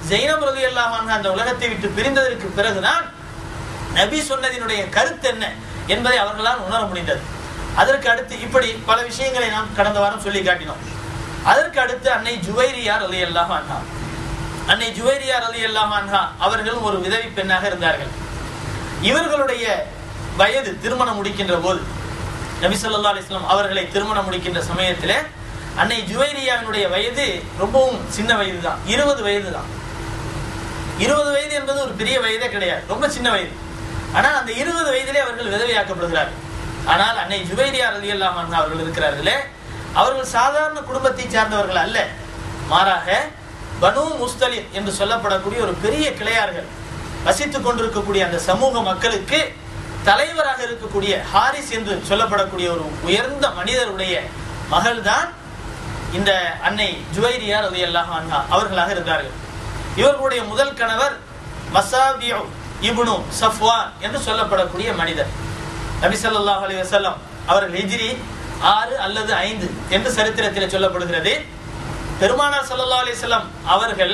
ஜெயினப் ரதி அந்த உலகத்தை விட்டு பிரிந்ததற்கு பிறகுதான் நபி சொன்னதினுடைய கருத்து என்ன என்பதை அவர்களால் உணர முடிந்தது அதற்கு அடுத்து இப்படி பல விஷயங்களை நாம் கடந்த வாரம் சொல்லி காட்டினோம் அதற்கு அடுத்து அன்னை ஜுவைரியார் அலி அல்லாஹ் அன்ஹா அன்னை ஜுவைரியார் அலி அல்லாஹ் அன்ஹா அவர்களும் ஒரு விதவி பெண்ணாக இருந்தார்கள் இவர்களுடைய வயது திருமணம் முடிக்கின்ற போது நபி ஸல்லல்லாஹு அலைஹி வஸல்லம் அவர்களை திருமணம் முடிக்கின்ற சமயத்தில் அன்னை ஜுவைரியாவினுடைய வயது ரொம்பவும் சின்ன வயது தான் இருபது வயது தான் இருபது வயது என்பது ஒரு பெரிய வயதே கிடையாது ரொம்ப சின்ன வயது ஆனால் அந்த இருபது வயதிலே அவர்கள் விதவையாக்கப்படுகிறார்கள் ஆனால் அன்னை ஜுவைரியா ரலி அவர்கள் இருக்கிறார்களே அவர்கள் சாதாரண குடும்பத்தை சார்ந்தவர்கள் அல்ல மாறாக பனு முஸ்தலிம் என்று சொல்லப்படக்கூடிய ஒரு பெரிய கிளையார்கள் வசித்துக் கொண்டிருக்கக்கூடிய அந்த சமூக மக்களுக்கு தலைவராக இருக்கக்கூடிய ஹாரிஸ் என்று சொல்லப்படக்கூடிய ஒரு உயர்ந்த மனிதருடைய மகள்தான் இந்த அன்னை ஜுவைரியா ரலி அன்ஹா அவர்களாக இருந்தார்கள் இவர்களுடைய முதல் கணவர் மசாபியோ இப்னு சஃப்வான் என்று சொல்லப்படக்கூடிய மனிதர் நபி ஸல்லல்லாஹு அலைஹி வஸல்லம் அவர்கள் ஹிஜ்ரி ஆறு அல்லது ஐந்து என்று சரித்திரத்தில் சொல்லப்படுகிறது பெருமானார் ஸல்லல்லாஹு அலைஹி வஸல்லம் அவர்கள்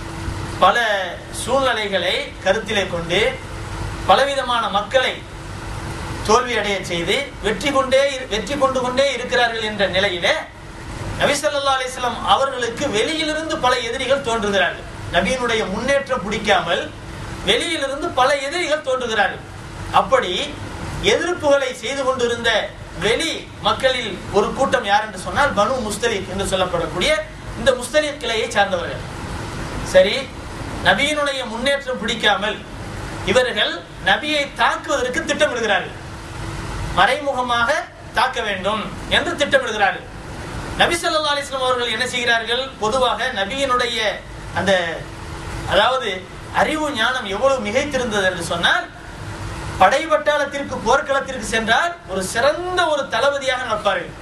பல சூழ்நிலைகளை கருத்திலே கொண்டு பலவிதமான மக்களை தோல்வி அடைய செய்து வெற்றி கொண்டே இரு- வெற்றி கொண்டு கொண்டே இருக்கிறார்கள் என்ற நிலையிலே நபி ஸல்லல்லாஹு அலைஹி வஸல்லம் அவர்களுக்கு வெளியிலிருந்து பல எதிரிகள் தோன்றுகிறார்கள் நபியினுடைய முன்னேற்றம் பிடிக்காமல் வெளியிலிருந்து பல எதிரிகள் தோன்றுகிறார்கள் அப்படி எதிர்ப்புகளை செய்து கொண்டிருந்த வெளி மக்களில் ஒரு கூட்டம் யார் என்று சொன்னால் பனு முஸ்தலிக் என்று சொல்லப்படக்கூடிய இந்த முஸ்தலிக் கிளையை சார்ந்தவர்கள் சரி நபியினுடைய முன்னேற்றம் பிடிக்காமல் இவர்கள் நபியை தாக்குவதற்கு திட்டமிடுகிறார்கள் மறைமுகமாக தாக்க வேண்டும் என்று திட்டமிடுகிறார்கள் நபி ஸல்லல்லாஹு அலைஹி வஸல்லம் அவர்கள் என்ன செய்கிறார்கள் பொதுவாக நபியினுடைய அந்த அதாவது அறிவு ஞானம் எவ்வளவு மிகைத்திருந்தது என்று சொன்னால் படை பட்டாளத்திற்கு போர்க்களத்திற்கு சென்றால் ஒரு சிறந்த ஒரு தளபதியாக நடப்பார்கள்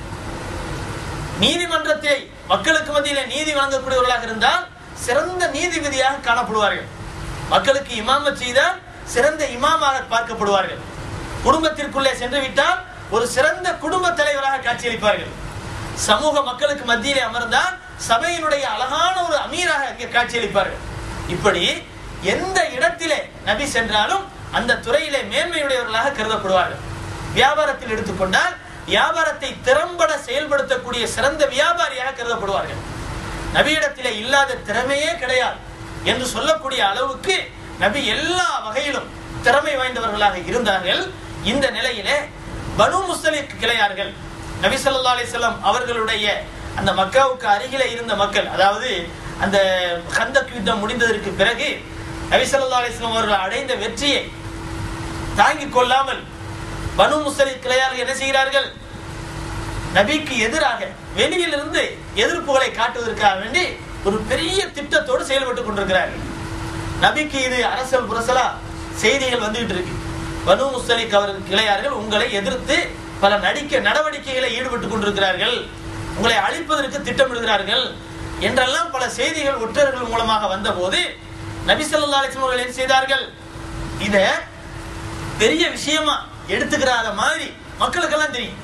நீதிமன்றத்தை மக்களுக்கு மத்தியிலே நீதி வழங்கக்கூடியவர்களாக இருந்தால் சிறந்த நீதிபதியாக காணப்படுவார்கள் மக்களுக்கு இமாமத் செய்தால் சிறந்த இமாமாக பார்க்கப்படுவார்கள் குடும்பத்திற்குள்ளே சென்று விட்டால் ஒரு சிறந்த குடும்ப தலைவராக காட்சியளிப்பார்கள் சமூக மக்களுக்கு மத்தியிலே அமர்ந்தால் சபையினுடைய அழகான ஒரு அமீராக அங்கே காட்சியளிப்பார்கள் இப்படி எந்த இடத்திலே நபி சென்றாலும் அந்த துறையிலே மேன்மையுடையவர்களாக கருதப்படுவார்கள் வியாபாரத்தில் எடுத்துக்கொண்டால் வியாபாரத்தை திறம்பட செயல்படுத்தக்கூடிய சிறந்த வியாபாரியாக கருதப்படுவார்கள் நபியிடத்திலே இல்லாத திறமையே கிடையாது என்று சொல்லக்கூடிய அளவுக்கு நபி எல்லா வகையிலும் திறமை வாய்ந்தவர்களாக இருந்தார்கள் இந்த நிலையிலே பனு முஸ்தலிக் கிளையார்கள் நபி ஸல்லல்லாஹு அலைஹி வஸல்லம் அவர்களுடைய அந்த மக்காவுக்கு அருகிலே இருந்த மக்கள் அதாவது அந்த கந்தக் யுத்தம் முடிந்ததற்கு பிறகு நபி ஸல்லல்லாஹு அலைஹி வஸல்லம் அவர்கள் அடைந்த வெற்றியை தாங்கிக் கொள்ளாமல் பனு முஸ்தலிக் கிளையார்கள் என்ன செய்கிறார்கள் நபிக்கு எதிராக வெளியிலிருந்து எதிர்ப்புகளை காட்டுவதற்காக வேண்டி ஒரு பெரிய திட்டத்தோடு செயல்பட்டு கொண்டிருக்கிறார்கள் நபிக்கு இது அரசல் புரசலா செய்திகள் வந்துகிட்டு இருக்கு பனு முஸ்தலிக் அவர்கள் கிளையார்கள் உங்களை எதிர்த்து பல நடிக்க நடவடிக்கைகளை ஈடுபட்டு கொண்டிருக்கிறார்கள் உங்களை அழிப்பதற்கு திட்டமிடுகிறார்கள் என்றெல்லாம் பல செய்திகள் ஒற்றர்கள் மூலமாக வந்தபோது நபி ஸல்லல்லாஹு அலைஹி வஸல்லம் அவர்கள் என்ன செய்தார்கள் இத பெரிய விஷயமா எடுத்துக்கிறாத மாதிரி மக்களுக்கெல்லாம் தெரியும்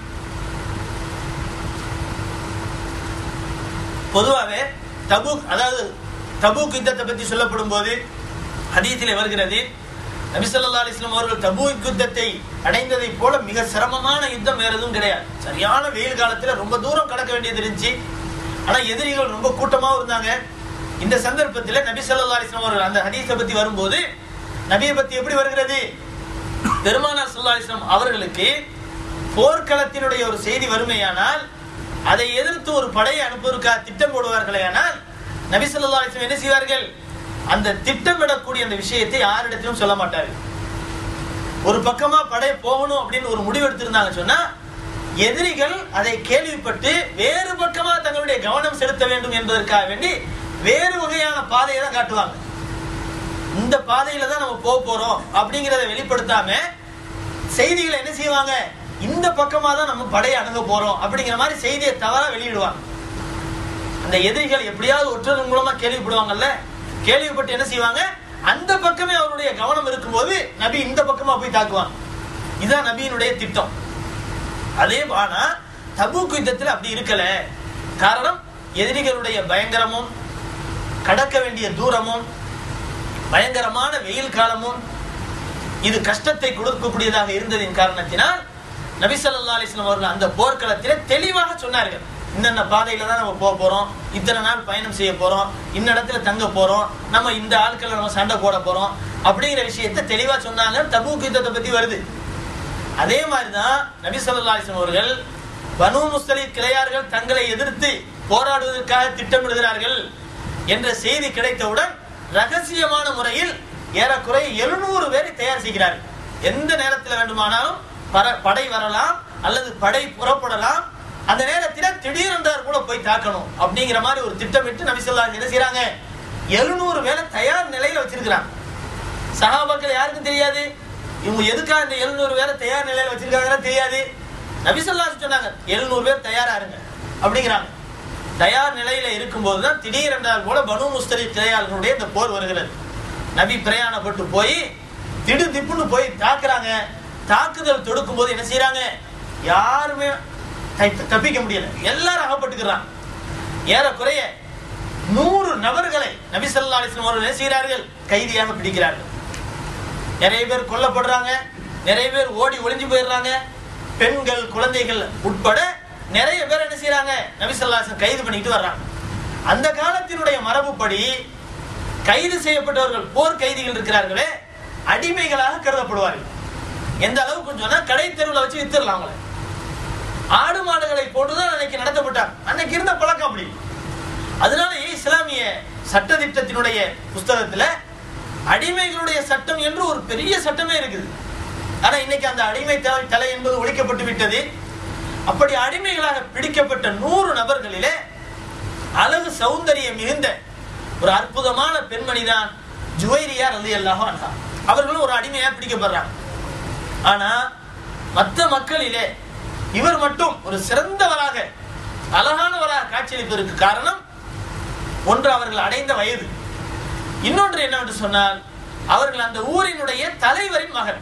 பொதுவாகவே தபூக் அதாவது தபூக் யுத்தத்தை பற்றி சொல்லப்படும் போது ஹதீஸிலே வருகிறது நபி ஸல்லல்லாஹு அலைஹி வஸல்லம் அவர்கள் தபூக் யுத்தத்தை அடைந்ததை போல மிக சிரமமான யுத்தம் வேற எதுவும் கிடையாது சரியான வெயில் காலத்துல ரொம்ப தூரம் கடக்க வேண்டியது இருந்துச்சு ஆனா எதிரிகள் ரொம்ப கூட்டமாவும் இருந்தாங்க இந்த சந்தர்ப்பத்துல நபி ஸல்லல்லாஹு அலைஹி வஸல்லம் அவர்கள் அந்த ஹதீஸை பத்தி வரும்போது நபியை பத்தி எப்படி வருகிறது பெருமானார் ஸல்லல்லாஹு அலைஹி வஸல்லம் அவர்களுக்கு போர்க்களத்தினுடைய ஒரு செய்தி வறுமையானால் அதை எதிர்த்து ஒரு படையை அனுப்புவதற்காக திட்டம் போடுவார்களேயானால் நபி ஸல்லல்லாஹு அலைஹி வஸல்லம் என்ன செய்வார்கள் அந்த திட்டமிடக்கூடிய அந்த விஷயத்தை யாரிடத்திலும் சொல்ல மாட்டார்கள் ஒரு பக்கமா படை போகணும் அப்படின்னு ஒரு முடிவு எடுத்திருந்தாங்க சொன்னா எதிரிகள் அதை கேள்விப்பட்டு வேறு பக்கமா தங்களுடைய கவனம் செலுத்த வேண்டும் என்பதற்காக வேண்டி வேறு வகையான பாதையை தான் காட்டுவாங்க இந்த பாதையில தான் நம்ம போக போறோம் அப்படிங்கறத வெளிப்படுத்தாம செய்திகளை என்ன செய்வாங்க இந்த பக்கமா தான் நம்ம படையை அணுக போறோம் அப்படிங்கிற மாதிரி செய்தியை தவறா வெளியிடுவாங்க அந்த எதிரிகள் எப்படியாவது ஒற்றர்கள் மூலமா கேள்விப்படுவாங்கல்ல கேள்விப்பட்டு என்ன செய்வாங்க அந்த பக்கமே அவருடைய கவனம் இருக்கும்போது நபி இந்த பக்கமா போய் தாக்குவாங்க இதுதான் நபியினுடைய திட்டம் அதே ஆனா தபூக் யுத்தத்தில் அப்படி இருக்கல காரணம் எதிரிகளுடைய பயங்கரமும் கடக்க வேண்டிய தூரமும் பயங்கரமான வெயில் காலமும் இது கஷ்டத்தை கொடுக்கக்கூடியதாக இருந்ததின் காரணத்தினால் நபி ஸல்லல்லாஹு அலைஹி வஸல்லம் அவர்கள் அந்த போர்க்களத்திலே தெளிவாக சொன்னார்கள் இன்னென்ன பாதையில தான் நம்ம போக போறோம் இத்தனை நாள் பயணம் செய்ய போறோம் இந்த இடத்துல தங்க போறோம் நம்ம இந்த ஆட்களை நம்ம சண்டை போட போறோம் அப்படிங்கிற விஷயத்தை தெளிவா சொன்னாங்க தபூக் யுத்தத்தை பத்தி வருது அதே மாதிரிதான் நபி ஸல்லல்லாஹு அலைஹி வஸல்லம் அவர்கள் பனு முஸ்தலிக் கிளையார்கள் தங்களை எதிர்த்து போராடுவதற்காக திட்டமிடுகிறார்கள் என்ற செய்தி கிடைத்தவுடன் ரகசியமான முறையில் ஏறக்குறைய எழுநூறு பேரை தயார் செய்கிறார்கள் எந்த நேரத்தில் வேண்டுமானாலும் பர- படை வரலாம் அல்லது படை புறப்படலாம் அந்த நேரத்தில் திடீரென்றார் கூட போய் தாக்கணும் அப்படிங்கிற மாதிரி ஒரு திட்டமிட்டு நபி ஸல்லல்லாஹு அலைஹி வஸல்லம் என்ன செய்றாங்க எழுநூறு பேரை தயார் நிலையில வச்சிருக்கிறாங்க சஹாபாக்கள் யாருக்கும் தெரியாது இவங்க எதுக்காக இந்த எழுநூறு பேரை தயார் நிலையில வச்சிருக்காங்கன்னு தெரியாது நபிசல்லாஸ் சொன்னாங்க எழுநூறு பேர் தயாரா இருங்க அப்படிங்கிறாங்க தயார் நிலையில இருக்கும்போது தான் திடீரென்றால் போல பனு முஸ்தலி கிளையாளர்களுடைய இந்த போர் வருகிறது நபி பிரயாணப்பட்டு போய் திடு திப்புன்னு போய் தாக்குறாங்க தாக்குதல் தொடுக்கும் போது என்ன செய்யறாங்க யாருமே தை- தப்பிக்க முடியல எல்லாரும் அகப்பட்டுக்கிறாங்க ஏறக்குறைய நூறு நபர்களை நபி ஸல்லல்லாஹு அலைஹி வஸல்லம் அவர்கள் என்ன செய்கிறார்கள் கைதியாக பிடிக்கிறார்கள் நிறைய பேர் கொல்லப்படுறாங்க நிறைய பேர் ஓடி ஒளிஞ்சு போயிடுறாங்க பெண்கள் குழந்தைகள் உட்பட நிறைய பேர் என்ன செய்றாங்க நபி ஸல்லல்லாஹு அலைஹி வஸல்லம் கைது பண்ணிட்டு வர்றாங்க அந்த காலத்தினுடைய மரபுப்படி கைது செய்யப்பட்டவர்கள் போர் கைதிகள் இருக்கிறார்களே அடிமைகளாக கருதப்படுவார்கள் எந்த அளவுக்கு சொன்னா கடை தெருவில் வச்சு வித்துடலாம் அவங்களை ஆடு மாடுகளை போட்டுதான் அன்னைக்கு நடத்தப்பட்டாங்க அன்னைக்கு இருந்த பழக்கம் அப்படி அதனாலேயே இஸ்லாமிய சட்டதிட்டத்தினுடைய புஸ்தகத்துல அடிமைகளுடைய சட்டம் என்று ஒரு பெரிய சட்டமே இருக்குது ஆனா இன்னைக்கு அந்த அடிமை தலை தலை என்பது ஒழிக்கப்பட்டு விட்டது அப்படி அடிமைகளாக பிடிக்கப்பட்ட நூறு நபர்களிலே அழகு சௌந்தரியம் மிகுந்த ஒரு அற்புதமான பெண்மணி தான் ஜுவைரியா ரலி அல்லாஹ் அவர்களும் ஒரு அடிமையா பிடிக்கப்படுறாங்க ஆனா மற்ற மக்களிலே இவர் மட்டும் ஒரு சிறந்தவராக அழகானவராக காட்சியளிப்பதற்கு காரணம் ஒன்று அவர்கள் அடைந்த வயது இன்னொன்று என்னவென்று சொன்னால் அவர்கள் அந்த ஊரினுடைய தலைவரின் மகன்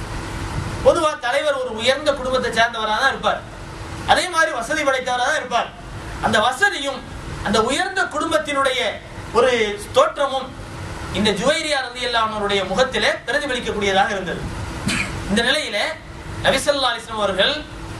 பொதுவா தலைவர் ஒரு உயர்ந்த குடும்பத்தை சேர்ந்தவராக தான் இருப்பார் அதே மாதிரி வசதி படைத்தவராக தான் இருப்பார் அந்த வசதியும் அந்த உயர்ந்த குடும்பத்தினுடைய ஒரு தோற்றமும் இந்த ஜுவைரியா ரதி அவனுடைய முகத்திலே பிரதிபலிக்கக்கூடியதாக இருந்தது இந்த நிலையில நபிசல்லா அலிஸ்லாம் அவர்கள்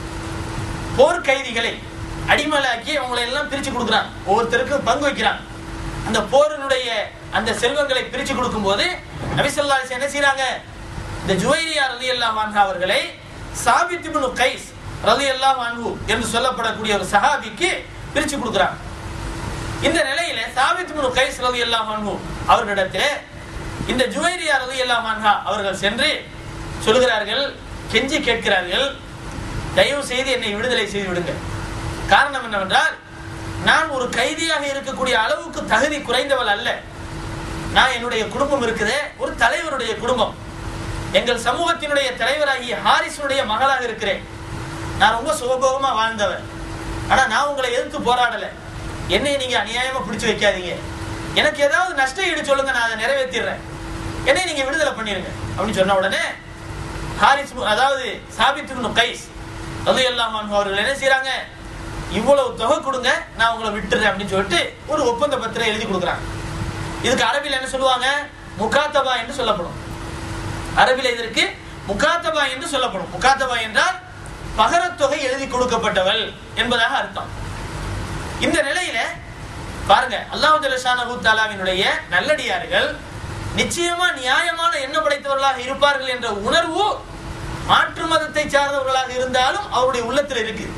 போர் கைதிகளை அடிமலாக்கி அவங்களை எல்லாம் பிரிச்சு கொடுக்குறாங்க ஒவ்வொருத்தருக்கும் பங்கு வைக்கிறாங்க அந்த போரினுடைய அந்த செல்வங்களை பிரிச்சு கொடுக்கும்போது நபிசல்லா அலிஸ்லாம் என்ன செய்றாங்க இந்த ஜுவைரியா ரலி அல்லாஹ் அவர்களை சாபித் இப்னு கைஸ் ரலி அல்லாஹ் அன்ஹு என்று சொல்லப்படக்கூடிய ஒரு சஹாபிக்கு பிரிச்சு கொடுக்குறாங்க இந்த நிலையில சாபித் இப்னு கைஸ் ரலி அல்லாஹ் அன்ஹு அவர்களிடத்திலே இந்த ஜுவைரியா ரலி அல்லாஹ் அவர்கள் சென்று சொல்கிறார்கள் கெஞ்சி கேட்கிறார்கள் தயவு செய்து என்னை விடுதலை செய்து விடுங்க காரணம் என்னவென்றால் நான் ஒரு கைதியாக இருக்கக்கூடிய அளவுக்கு தகுதி குறைந்தவள் அல்ல நான் என்னுடைய குடும்பம் இருக்குதே ஒரு தலைவருடைய குடும்பம் எங்கள் சமூகத்தினுடைய தலைவராகிய ஹாரிஸுடைய மகளாக இருக்கிறேன் நான் ரொம்ப சுகபோகமா வாழ்ந்தவன் ஆனா நான் உங்களை எதிர்த்து போராடல என்னை நீங்க அநியாயமா பிடிச்சு வைக்காதீங்க எனக்கு ஏதாவது நஷ்ட ஈடு சொல்லுங்க நான் அதை நிறைவேற்றிடுறேன் என்னை நீங்க விடுதலை பண்ணிருங்க அப்படின்னு சொன்ன உடனே ஹாரிஸ் மு- அதாவது சாபித் இப்னு கைஸ் ரலியல்லாஹு அன்ஹு அவர்கள் என்ன செய்றாங்க இவ்வளவு தொகை கொடுங்க நான் உங்களை விட்டுறேன் அப்படின்னு சொல்லிட்டு ஒரு ஒப்பந்த பத்திரம் எழுதி கொடுக்குறாங்க இதுக்கு அரபில் என்ன சொல்லுவாங்க முகாத்தபா என்று சொல்லப்படும் அரபில் இதற்கு முகாத்தபா என்று சொல்லப்படும் முகாத்தபா என்றால் பகரத்தொகை எழுதி கொடுக்கப்பட்டவள் என்பதாக அர்த்தம் இந்த நிலையில பாருங்க அல்லாஹு ஜல்லஷானஹு தாலாவினுடைய நல்லடியார்கள் நிச்சயமா நியாயமான எண்ணம் படைத்தவர்களாக இருப்பார்கள் என்ற உணர்வு மாற்று மதத்தை சார்ந்தவர்களாக இருந்தாலும் அவருடைய உள்ளத்தில் இருக்கு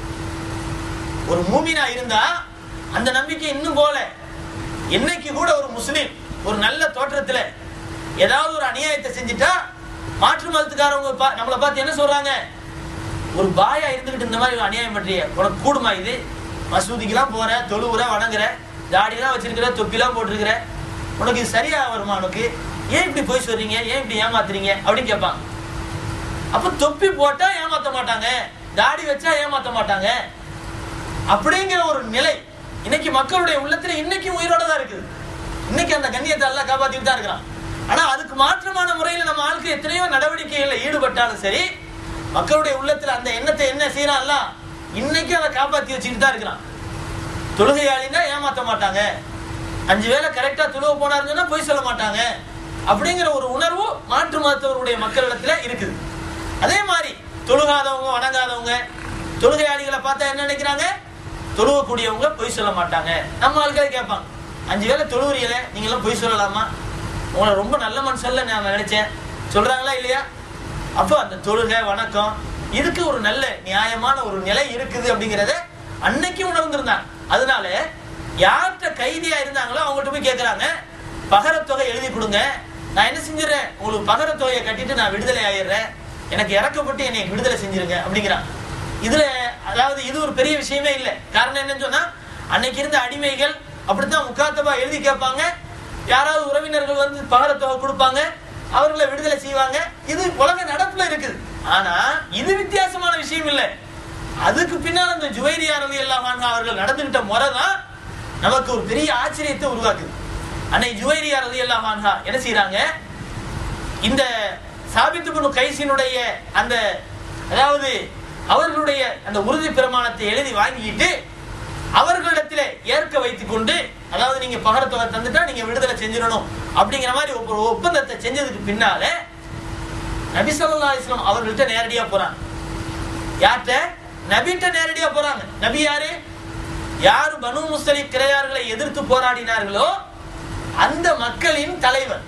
ஒரு மூமினா இருந்தா அந்த நம்பிக்கை இன்னும் போல என்னைக்கு கூட ஒரு முஸ்லிம் ஒரு நல்ல தோற்றத்துல ஏதாவது ஒரு அநியாயத்தை செஞ்சுட்டா மாற்று மதத்துக்காரவங்க பா- நம்மளை பார்த்து என்ன சொல்றாங்க ஒரு பாயா இருந்துகிட்டு இந்த மாதிரி ஒரு அநியாயம் பண்றிய உனக்கு கூடுமா இது மசூதிக்கெல்லாம் போற தொழுவுற வணங்குற தாடியெல்லாம் வச்சிருக்கிற தொப்பிலாம் போட்டிருக்கிற உனக்கு இது சரியா வருமா உனக்கு ஏன் இப்படி போய் சொல்றீங்க ஏன் இப்படி ஏமாத்துறீங்க அப்படின்னு கேட்பாங்க அப்ப தொப்பி போட்டா ஏமாத்த மாட்டாங்க தாடி வச்சா ஏமாத்த மாட்டாங்க அப்படிங்கிற ஒரு நிலை இன்னைக்கு மக்களுடைய உள்ளத்துல இன்னைக்கு உயிரோட தான் இருக்குது இன்னைக்கு அந்த கண்ணியத்தை எல்லாம் காப்பாத்திட்டு தான் இருக்கிறான் ஆனா அதுக்கு மாற்றமான முறையில நம்ம ஆளுக்கு எத்தனையோ நடவடிக்கைகள்ல ஈடுபட்டாலும் சரி மக்களுடைய உள்ளத்துல அந்த எண்ணத்தை என்ன செய்யறான்ல இன்னைக்கு அதை காப்பாத்தி வச்சுக்கிட்டு தான் இருக்கிறான் தொழுகையாளின்னா ஏமாத்த மாட்டாங்க அஞ்சு வேளை கரெக்டா தொழுவ போனாருன்னா பொய் சொல்ல மாட்டாங்க அப்படிங்கிற ஒரு உணர்வு மாற்று மதத்தவருடைய மக்களிடத்துல இருக்குது அதே மாதிரி தொழுகாதவங்க வணங்காதவங்க தொழுகையாளிகளை பார்த்தா என்ன நினைக்கிறாங்க தொழுவக்கூடியவங்க பொய் சொல்ல மாட்டாங்க நம்ம ஆட்களே கேட்பாங்க அஞ்சு வேளை தொழுவுறீங்கள நீங்களாம் பொய் சொல்லலாமா உங்களை ரொம்ப நல்ல மனுஷன்ல நான் நினைச்சேன் சொல்றாங்களா இல்லையா அப்போ அந்த தொழுகை வணக்கம் இதுக்கு ஒரு நல்ல நியாயமான ஒரு நிலை இருக்குது அப்படிங்கிறத அன்னைக்கு உணர்ந்திருந்தாங்க அதனால யார்கிட்ட கைதியா இருந்தாங்களோ அவங்கள்ட்ட போய் கேட்கறாங்க பகரத்தொகை எழுதி கொடுங்க நான் என்ன செஞ்சிடறேன் உங்களுக்கு பகரத்தொகையை கட்டிட்டு நான் விடுதலை ஆயிடுறேன் எனக்கு இறக்கப்பட்டு என்னை விடுதலை செஞ்சிருங்க அப்படிங்கிறான் இதுல அதாவது இது ஒரு பெரிய விஷயமே இல்லை காரணம் என்னன்னு சொன்னா அன்னைக்கு இருந்த அடிமைகள் அப்படித்தான் முக்காத்தபா எழுதி கேட்பாங்க யாராவது உறவினர்கள் வந்து பகரத்தொகை கொடுப்பாங்க அவர்களை விடுதலை செய்வாங்க இது உலக நடப்புல இருக்குது ஆனா இது வித்தியாசமான விஷயம் இல்லை அதுக்கு பின்னால் அந்த ஜுவைரியா ரவி அல்லாஹான் அவர்கள் நடந்துகிட்ட முறை தான் நமக்கு ஒரு பெரிய ஆச்சரியத்தை உருவாக்குது அன்னை ஜுவைரியா ரவி அல்லாஹான்ஹா என்ன செய்யறாங்க இந்த சாபித்து புனு கைசினுடைய அந்த அதாவது அவர்களுடைய அந்த உறுதி பிரமாணத்தை எழுதி வாங்கிட்டு அவர்களிடத்திலே ஏற்க வைத்துக் கொண்டு அதாவது நீங்க பகரத்தொகை தந்துட்டா நீங்க விடுதலை செஞ்சிடணும் அப்படிங்கிற மாதிரி ஒரு ஒப்பந்தத்தை செஞ்சதுக்கு பின்னால நபி ஸல்லல்லாஹு அலைஹி வஸல்லம் அவர்கள்ட்ட நேரடியா போறாங்க யார்கிட்ட நபிட்ட நேரடியா போறாங்க நபி யாரு யார் பனு முஸ்தலிக் கிரையார்களை எதிர்த்து போராடினார்களோ அந்த மக்களின் தலைவர்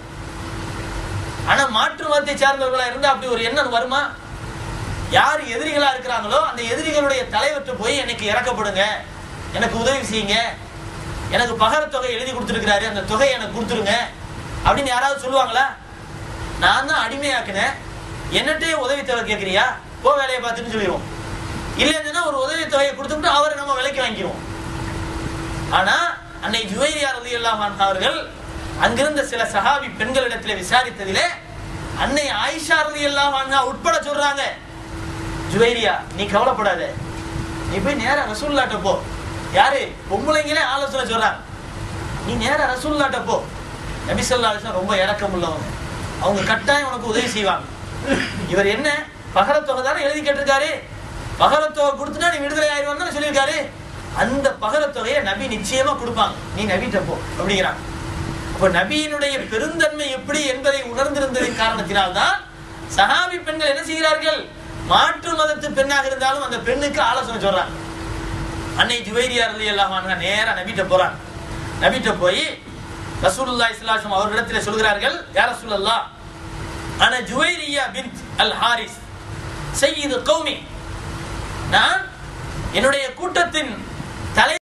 ஆனா மாற்று மதத்தை சார்ந்தவர்களா இருந்தா அப்படி ஒரு எண்ணம் வருமா யார் எதிரிகளா இருக்கிறாங்களோ அந்த எதிரிகளுடைய தலைவர்கிட்ட போய் எனக்கு இறக்கப்படுங்க எனக்கு உதவி செய்யுங்க எனக்கு பகரத் தொகை எழுதி கொடுத்துருக்கிறாரு அந்த தொகையை எனக்கு கொடுத்துருங்க அப்படின்னு யாராவது சொல்லுவாங்களா நான் தான் அடிமையாக்குனேன் என்னட்டே உதவி தொகை கேட்குறியா போ வேலையை பார்த்துட்டு சொல்லிடுவோம் இல்லைன்னா ஒரு உதவி தொகையை கொடுத்துட்டு அவரை நம்ம விலைக்கு வாங்கிடுவோம் ஆனா அன்னை ஜுவைரியார் ரதி அவர்கள் அங்கிருந்த சில சஹாபி பெண்களிடத்தில் விசாரித்ததிலே அன்னை ஆயிஷா ரதி அல்லாஹ் உட்பட சொல்றாங்க ஜுவைரியா நீ கவலைப்படாத நீ போய் நேரா ரசூல்லாட்ட போ யாரு பொம்பளைங்களே ஆலோசனை சொல்றாங்க நீ நேரா ரசூல்லாட்ட போ நபி ஸல்லல்லாஹு அலைஹி வஸல்லம் ரொம்ப இரக்கம் உள்ளவங்க அவங்க கட்டாயம் உனக்கு உதவி செய்வாங்க இவர் என்ன பகரத்தொகை தானே எழுதி கேட்டிருக்காரு பகரத்தொகை கொடுத்துட்டா நீ விடுதலை ஆயிடுவான்னு தானே சொல்லியிருக்காரு அந்த பகரத்தொகையை நபி நிச்சயமா கொடுப்பாங்க நீ நபிட்ட போ அப்படிங்கிறாங்க அப்ப நபியினுடைய பெருந்தன்மை எப்படி என்பதை உணர்ந்திருந்ததின் காரணத்தினால்தான் சஹாபி பெண்கள் என்ன செய்கிறார்கள் மாற்று மதத்து பெண்ணாக இருந்தாலும் அந்த பெண்ணுக்கு ஆலோசனை சொல்றாங்க அன்னை ஜுவைரியா ரலி அல்லாஹ் நேரா நபிட்ட போறாங்க நபிட்ட போய் ரசூலுல்லாஹி ஸல்லல்லாஹு அலைஹி வஸல்லம் அவர்களிடத்தில் சொல்கிறார்கள் யா ரசூலல்லாஹ் அன ஜுவைரியா பின்த் அல் ஹாரிஸ் சையீது கௌமி நான் என்னுடைய கூட்டத்தின் தலை